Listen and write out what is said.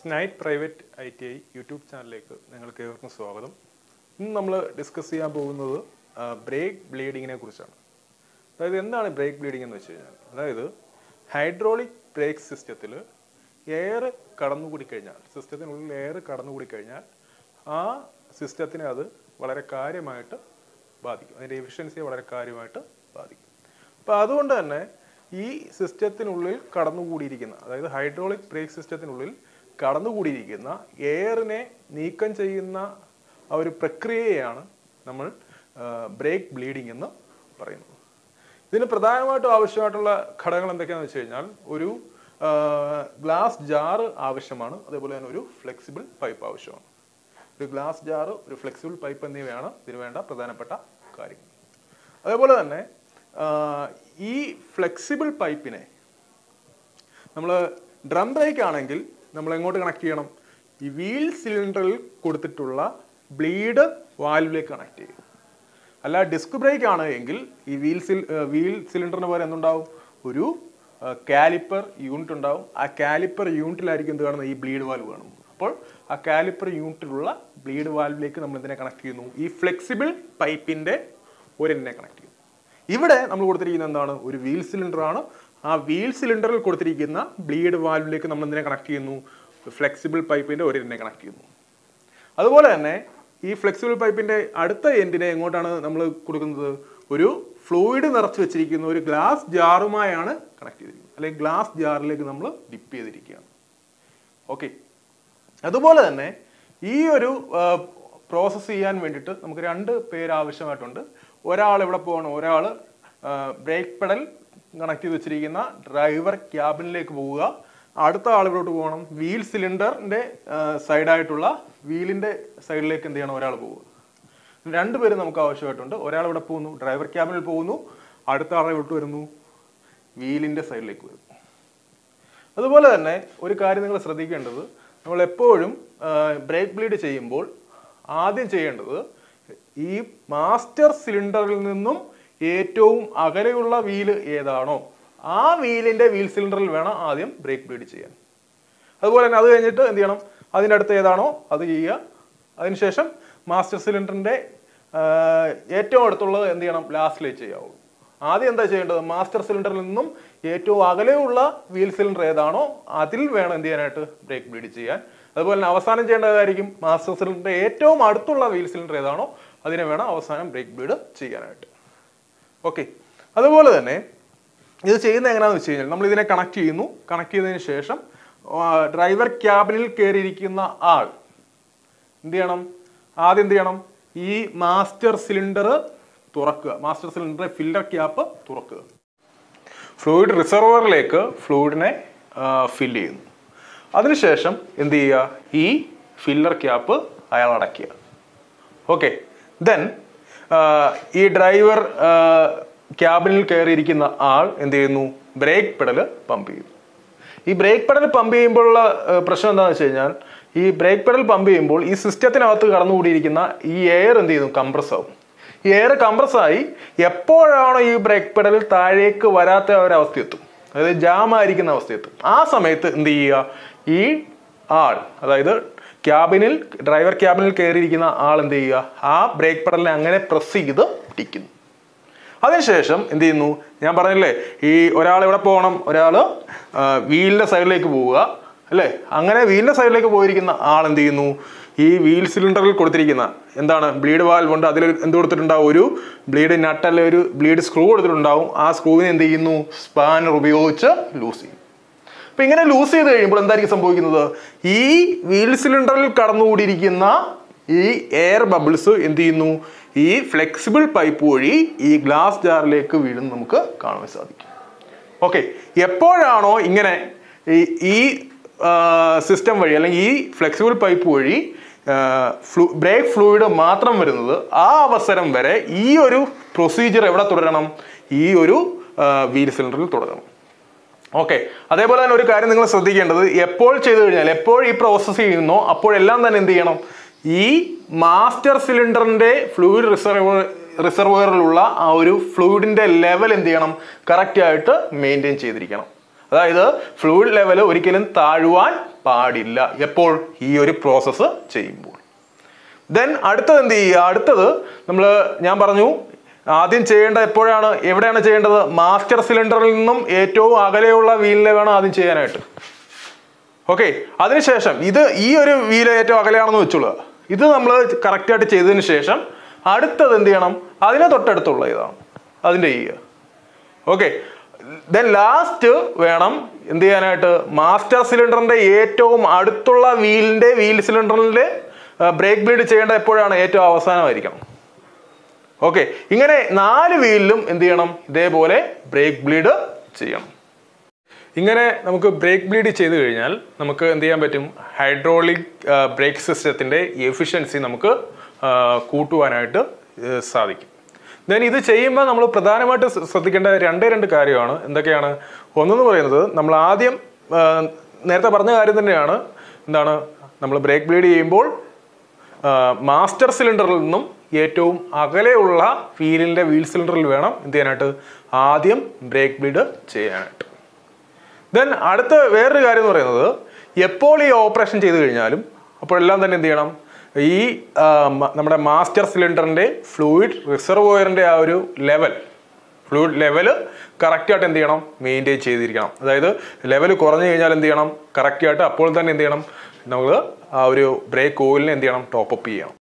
സ്നൈറ്റ് private I T I YouTube ചാനലിലേക്ക് നിങ്ങൾക്ക് ഏവർക്കും സ്വാഗതം ഇന്ന് നമ്മൾ ഡിസ്കസ് ചെയ്യാൻ പോകുന്നത് ബ്രേക്ക് ബ്ലീഡിങ്ങിനെ കുറിച്ചാണ് അതായത് എന്താണ് ബ്രേക്ക് ബ്ലീഡിംഗ് എന്ന് വെച്ച് കഴിഞ്ഞാൽ അതായത് ഹൈഡ്രോളിക് ബ്രേക്ക് സിസ്റ്റത്തിൽ എയർ കടന്നുകൂടി കഴിഞ്ഞാൽ സിസ്റ്റത്തിനുള്ളിൽ എയർ കടന്നുകൂടി കഴിഞ്ഞാൽ ആ സിസ്റ്റത്തിനെ അത് വളരെ കാര്യമായിട്ട് ബാധിക്കും അതിൻ്റെ എഫിഷ്യൻസിയെ വളരെ കാര്യമായിട്ട് ബാധിക്കും അപ്പോൾ അതുകൊണ്ട് തന്നെ ഈ സിസ്റ്റത്തിനുള്ളിൽ കടന്നുകൂടിയിരിക്കുന്ന അതായത് ഹൈഡ്രോളിക് ബ്രേക്ക് സിസ്റ്റത്തിനുള്ളിൽ കടന്നുകൂടിയിരിക്കുന്ന എയറിനെ നീക്കം ചെയ്യുന്ന ആ ഒരു പ്രക്രിയയാണ് നമ്മൾ ബ്രേക്ക് ബ്ലീഡിംഗ് എന്ന് പറയുന്നത് ഇതിന് പ്രധാനമായിട്ടും ആവശ്യമായിട്ടുള്ള ഘടകങ്ങൾ എന്തൊക്കെയാണെന്ന് വെച്ച് കഴിഞ്ഞാൽ ഒരു ഗ്ലാസ് ജാറ് ആവശ്യമാണ് അതേപോലെ തന്നെ ഒരു ഫ്ലെക്സിബിൾ പൈപ്പ് ആവശ്യമാണ് ഒരു ഗ്ലാസ് ജാറ് ഒരു ഫ്ലെക്സിബിൾ പൈപ്പ് എന്നിവയാണ് ഇതിന് വേണ്ട പ്രധാനപ്പെട്ട കാര്യങ്ങൾ അതേപോലെ തന്നെ ആ, ഈ ഫ്ലെക്സിബിൾ പൈപ്പിനെ നമ്മൾ ഡ്രം ബ്രേക്ക് ആണെങ്കിൽ നമ്മൾ എങ്ങോട്ട് കണക്ട് ചെയ്യണം ഈ വീൽ സിലിണ്ടറിൽ കൊടുത്തിട്ടുള്ള ബ്ലീഡ് വാൽവിലേക്ക് കണക്ട് ചെയ്യും അല്ല ഡിസ്ക് ബ്രേക്ക് ആണ് എങ്കിൽ ഈ വീൽ സിൽ വീൽ സിലിണ്ടറിന് പകരം എന്തുണ്ടാവും ഒരു കാലിപ്പർ യൂണിറ്റ് ഉണ്ടാവും ആ കാലിപ്പർ യൂണിറ്റിലായിരിക്കും എന്ത് കാണുന്നത് ഈ ബ്ലീഡ് വാൽവ് കാണും അപ്പോൾ ആ കാലിപ്പർ യൂണിറ്റിലുള്ള ബ്ലീഡ് വാൽവിലേക്ക് നമ്മൾ ഇതിനെ കണക്ട് ചെയ്യുന്നു ഈ ഫ്ലെക്സിബിൾ പൈപ്പിന്റെ ഒരെണ്ണെ കണക്ട് ചെയ്യുന്നു ഇവിടെ നമ്മൾ കൊടുത്തിരിക്കുന്നത് എന്താണ് ഒരു വീൽ സിലിണ്ടർ ആണ് ആ വീൽ സിലിണ്ടറിൽ കൊടുത്തിരിക്കുന്ന ബ്ലീഡ് വാൽവിലേക്ക് നമ്മൾ എന്തിനെ കണക്ട് ചെയ്യുന്നു ഫ്ലെക്സിബിൾ പൈപ്പിന്റെ ഒരെണ്ണെ കണക്ട് ചെയ്യുന്നു അതുപോലെ തന്നെ ഈ ഫ്ലെക്സിബിൾ പൈപ്പിന്റെ അടുത്ത എൻഡിനെ എങ്ങോട്ടാണ് നമ്മൾ കൊടുക്കുന്നത് ഒരു ഫ്ലൂയിഡ് നിറച്ച് വെച്ചിരിക്കുന്ന ഒരു ഗ്ലാസ് ജാറുമായാണ് കണക്ട് ചെയ്തിരിക്കുന്നത് അല്ലെങ്കിൽ ഗ്ലാസ് ജാറിലേക്ക് നമ്മൾ ഡിപ്പ് ചെയ്തിരിക്കുകയാണ് ഓക്കെ അതുപോലെ തന്നെ ഈ ഒരു പ്രോസസ്സ് ചെയ്യാൻ വേണ്ടിയിട്ട് നമുക്ക് രണ്ട് പേര് ആവശ്യമായിട്ടുണ്ട് ഒരാൾ ഇവിടെ പോകണം ഒരാൾ ബ്രേക്ക് പെഡൽ കണക്ട് ചെയ്ത് വെച്ചിരിക്കുന്ന ഡ്രൈവർ ക്യാബിനിലേക്ക് പോവുക അടുത്ത ആൾ ഇവിടോട്ട് പോകണം വീൽ സിലിണ്ടറിന്റെ സൈഡായിട്ടുള്ള വീലിന്റെ സൈഡിലേക്ക് എന്ത് ചെയ്യണം ഒരാൾ പോവുക രണ്ടുപേരും നമുക്ക് ആവശ്യമായിട്ടുണ്ട് ഒരാൾ ഇവിടെ പോകുന്നു ഡ്രൈവർ ക്യാബിനിൽ പോകുന്നു അടുത്ത ആളെ ഇവിട്ട് വരുന്നു വീലിന്റെ സൈഡിലേക്ക് വരുന്നു അതുപോലെ തന്നെ ഒരു കാര്യം നിങ്ങൾ ശ്രദ്ധിക്കേണ്ടത് നമ്മൾ എപ്പോഴും ബ്രേക്ക് ബ്ലീഡ് ചെയ്യുമ്പോൾ ആദ്യം ചെയ്യേണ്ടത് ഈ മാസ്റ്റർ സിലിണ്ടറിൽ നിന്നും ഏറ്റവും അകലെയുള്ള വീല് ഏതാണോ ആ വീലിന്റെ വീൽ സിലിണ്ടറിൽ വേണം ആദ്യം ബ്രേക്ക് ബ്ലീഡ് ചെയ്യാൻ അതുപോലെ തന്നെ അത് കഴിഞ്ഞിട്ട് എന്ത് ചെയ്യണം അതിൻ്റെ അടുത്ത് ഏതാണോ അത് ചെയ്യുക അതിനുശേഷം മാസ്റ്റർ സിലിണ്ടറിന്റെ ഏറ്റവും അടുത്തുള്ളത് എന്ത് ചെയ്യണം ലാസ്റ്റിലേക്ക് ചെയ്യാവുള്ളൂ ആദ്യം എന്താ ചെയ്യേണ്ടത് മാസ്റ്റർ സിലിണ്ടറിൽ നിന്നും ഏറ്റവും അകലെയുള്ള വീൽ സിലിണ്ടർ ഏതാണോ അതിൽ വേണം എന്ത് ചെയ്യാനായിട്ട് ബ്രേക്ക് ബ്ലീഡ് ചെയ്യാൻ അതുപോലെ തന്നെ അവസാനം ചെയ്യേണ്ടതായിരിക്കും മാസ്റ്റർ സിലിണ്ടറിന്റെ ഏറ്റവും അടുത്തുള്ള വീൽ സിലിണ്ടർ ഏതാണോ അതിനെ വേണം അവസാനം ബ്രേക്ക് ബ്ലീഡ് ചെയ്യാനായിട്ട് ഓക്കെ അതുപോലെ തന്നെ ഇത് ചെയ്യുന്നത് എങ്ങനെയാണെന്ന് വെച്ച് കഴിഞ്ഞാൽ നമ്മൾ ഇതിനെ കണക്ട് ചെയ്യുന്നു കണക്ട് ചെയ്തതിന് ശേഷം ഡ്രൈവർ ക്യാബിനിൽ കയറിയിരിക്കുന്ന ആൾ എന്ത് ചെയ്യണം ആദ്യം എന്ത് ചെയ്യണം ഈ മാസ്റ്റർ സിലിണ്ടർ തുറക്കുക മാസ്റ്റർ സിലിണ്ടർ ഫില്ലർ ക്യാപ്പ് തുറക്കുക ഫ്ലൂയിഡ് റിസർവറിലേക്ക് ഫ്ലൂയിഡിനെ ഫില്ല് ചെയ്യുന്നു അതിനുശേഷം എന്ത് ചെയ്യുക ഈ ഫില്ലർ ക്യാപ്പ് അയാൾ അടയ്ക്കുക ഓക്കെ ദെൻ ഈ ഡ്രൈവർ ക്യാബിനിൽ കയറിയിരിക്കുന്ന ആൾ എന്ത് ചെയ്യുന്നു ബ്രേക്ക് പെഡൽ പമ്പ് ചെയ്യുന്നു ഈ ബ്രേക്ക് പെഡൽ പമ്പ് ചെയ്യുമ്പോഴുള്ള ഏഹ്, പ്രശ്നം എന്താണെന്ന് വെച്ച് കഴിഞ്ഞാൽ ഈ ബ്രേക്ക് പെഡൽ പമ്പ് ചെയ്യുമ്പോൾ ഈ സിസ്റ്റത്തിനകത്ത് കടന്നുകൂടിയിരിക്കുന്ന ഈ എയർ എന്ത് ചെയ്യുന്നു കംപ്രസ് ആവും ഈ എയർ കംപ്രസ് ആയി എപ്പോഴാണോ ഈ ബ്രേക്ക് പെഡൽ താഴേക്ക് വരാത്ത ഒരവസ്ഥ എത്തും അതായത് ജാം ആയിരിക്കുന്ന അവസ്ഥ എത്തും ആ സമയത്ത് എന്ത് ചെയ്യുക ഈ ആൾ അതായത് ക്യാബിനിൽ ഡ്രൈവർ ക്യാബിനിൽ കയറിയിരിക്കുന്ന ആൾ എന്ത് ചെയ്യുക ആ ബ്രേക്ക് പെഡലിനെ അങ്ങനെ പ്രസ് ചെയ്ത് പിടിക്കുന്നു അതിനുശേഷം എന്ത് ചെയ്യുന്നു ഞാൻ പറഞ്ഞില്ലേ ഈ ഒരാൾ എവിടെ പോകണം ഒരാൾ വീലിന്റെ സൈഡിലേക്ക് പോവുക അല്ലേ അങ്ങനെ വീലിന്റെ സൈഡിലേക്ക് പോയിരിക്കുന്ന ആൾ എന്ത് ചെയ്യുന്നു ഈ വീൽ സിലിണ്ടറിൽ കൊടുത്തിരിക്കുന്ന എന്താണ് ബ്ലീഡ് വാൽവ് ഉണ്ട് അതിൽ എന്ത് കൊടുത്തിട്ടുണ്ടാവും ഒരു ബ്ലീഡ് നട്ട് അല്ലെ ഒരു ബ്ലീഡ് സ്ക്രൂ കൊടുത്തിട്ടുണ്ടാവും ആ സ്ക്രൂവിനെ എന്ത് ചെയ്യുന്നു സ്പാനർ ഉപയോഗിച്ച് ലൂസ് ചെയ്യും അപ്പൊ ഇങ്ങനെ ലൂസ് ചെയ്ത് കഴിയുമ്പോൾ എന്തായിരിക്കും സംഭവിക്കുന്നത് ഈ വീൽ സിലിണ്ടറിൽ കടന്നുകൂടിയിരിക്കുന്ന ഈ എയർ ബബിൾസ് എന്ത് ചെയ്യുന്നു ഈ ഫ്ലെക്സിബിൾ പൈപ്പ് വഴി ഈ ഗ്ലാസ് ജാറിലേക്ക് വീഴുന്ന നമുക്ക് കാണാൻ സാധിക്കും ഓക്കെ എപ്പോഴാണോ ഇങ്ങനെ ഈ ഈ സിസ്റ്റം വഴി അല്ലെങ്കിൽ ഈ ഫ്ലെക്സിബിൾ പൈപ്പ് വഴി ബ്രേക്ക് ഫ്ലൂയിഡ് മാത്രം വരുന്നത് ആ അവസരം വരെ ഈ ഒരു പ്രൊസീജിയർ എവിടെ തുടരണം ഈ ഒരു വീൽ സിലിണ്ടറിൽ തുടരണം ഓക്കെ അതേപോലെ തന്നെ ഒരു കാര്യം നിങ്ങൾ ശ്രദ്ധിക്കേണ്ടത് എപ്പോൾ ചെയ്തു കഴിഞ്ഞാൽ എപ്പോൾ ഈ പ്രോസസ്സ് ചെയ്യുന്നോ അപ്പോഴെല്ലാം തന്നെ എന്ത് ചെയ്യണം ഈ മാസ്റ്റർ സിലിണ്ടറിന്റെ ഫ്ലൂയിഡ് റിസർവർ റിസർവറിലുള്ള ആ ഒരു ഫ്ലൂയിഡിന്റെ ലെവൽ എന്ത് ചെയ്യണം കറക്റ്റ് ആയിട്ട് മെയിൻറ്റെയിൻ ചെയ്തിരിക്കണം അതായത് ഫ്ലൂയിഡ് ലെവൽ ഒരിക്കലും താഴുവാൻ പാടില്ല എപ്പോൾ ഈ ഒരു പ്രോസസ്സ് ചെയ്യുമ്പോൾ ദെൻ അടുത്തത് എന്ത് ചെയ്യുക അടുത്തത് നമ്മൾ ഞാൻ പറഞ്ഞു ആദ്യം ചെയ്യേണ്ടത് എപ്പോഴാണ് എവിടെയാണ് ചെയ്യേണ്ടത് മാസ്റ്റർ സിലിണ്ടറിൽ നിന്നും ഏറ്റവും അകലെയുള്ള വീലിനെ വേണം ആദ്യം ചെയ്യാനായിട്ട് ഓക്കെ അതിനുശേഷം ഇത് ഈ ഒരു വീല് ഏറ്റവും അകലെയാണെന്ന് വെച്ചോളുക ഇത് നമ്മൾ കറക്റ്റായിട്ട് ചെയ്തതിന് ശേഷം അടുത്തത് എന്ത് ചെയ്യണം അതിനെ തൊട്ടടുത്തുള്ള ഇതാണ് അതിൻ്റെ ചെയ്യുക ഓക്കെ ദെൻ ലാസ്റ്റ് വേണം എന്ത് ചെയ്യാനായിട്ട് മാസ്റ്റർ സിലിണ്ടറിന്റെ ഏറ്റവും അടുത്തുള്ള വീലിന്റെ വീൽ സിലിണ്ടറിന്റെ ബ്രേക്ക് ബ്ലീഡ് ചെയ്യേണ്ട എപ്പോഴാണ് ഏറ്റവും അവസാനമായിരിക്കണം ഓക്കെ ഇങ്ങനെ നാല് വീലിലും എന്ത് ചെയ്യണം ഇതേപോലെ ബ്രേക്ക് ബ്ലീഡ് ചെയ്യണം ഇങ്ങനെ നമുക്ക് ബ്രേക്ക് ബ്ലീഡ് ചെയ്ത് കഴിഞ്ഞാൽ നമുക്ക് എന്ത് ചെയ്യാൻ പറ്റും ഹൈഡ്രോളിക് ബ്രേക്ക് സിസ്റ്റത്തിന്റെ എഫിഷ്യൻസി നമുക്ക് ആ, കൂട്ടുവാനായിട്ട് ഏ, സാധിക്കും ദെൻ ഇത് ചെയ്യുമ്പോൾ നമ്മൾ പ്രധാനമായിട്ട് ശ്ര- ശ്രദ്ധിക്കേണ്ട രണ്ടേ രണ്ട് കാര്യമാണ് എന്തൊക്കെയാണ് ഒന്നെന്ന് പറയുന്നത് നമ്മൾ ആദ്യം ആ, നേരത്തെ പറഞ്ഞ കാര്യം തന്നെയാണ് എന്താണ് നമ്മൾ ബ്രേക്ക് ബ്ലീഡ് ചെയ്യുമ്പോൾ ആ, മാസ്റ്റർ സിലിണ്ടറിൽ നിന്നും ഏറ്റവും അകലെയുള്ള വീലിൻ്റെ വീൽ സിലിണ്ടറിൽ വേണം എന്ത് ചെയ്യാനായിട്ട് ആദ്യം ബ്രേക്ക് ബ്ലീഡ് ചെയ്യാനായിട്ട് ദെൻ അടുത്ത വേറൊരു കാര്യം എന്ന് പറയുന്നത് എപ്പോൾ ഈ ഓപ്പറേഷൻ ചെയ്ത് കഴിഞ്ഞാലും അപ്പോഴെല്ലാം തന്നെ എന്ത് ചെയ്യണം ഈ ആ, മ- നമ്മുടെ മാസ്റ്റർ സിലിണ്ടറിന്റെ ഫ്ലൂയിഡ് റിസർവോയറിന്റെ ആ ഒരു ലെവൽ ഫ്ലൂയിഡ് ലെവൽ കറക്റ്റായിട്ട് എന്ത് ചെയ്യണം മെയിൻറ്റെയിൻ ചെയ്തിരിക്കണം അതായത് ലെവൽ കുറഞ്ഞു കഴിഞ്ഞാൽ എന്ത് ചെയ്യണം കറക്റ്റായിട്ട് അപ്പോൾ തന്നെ എന്ത് ചെയ്യണം നമ്മൾ ആ ഒരു ബ്രേക്ക് ഓയിലിനെ എന്ത് ചെയ്യണം ടോപ്പ് അപ്പ് ചെയ്യണം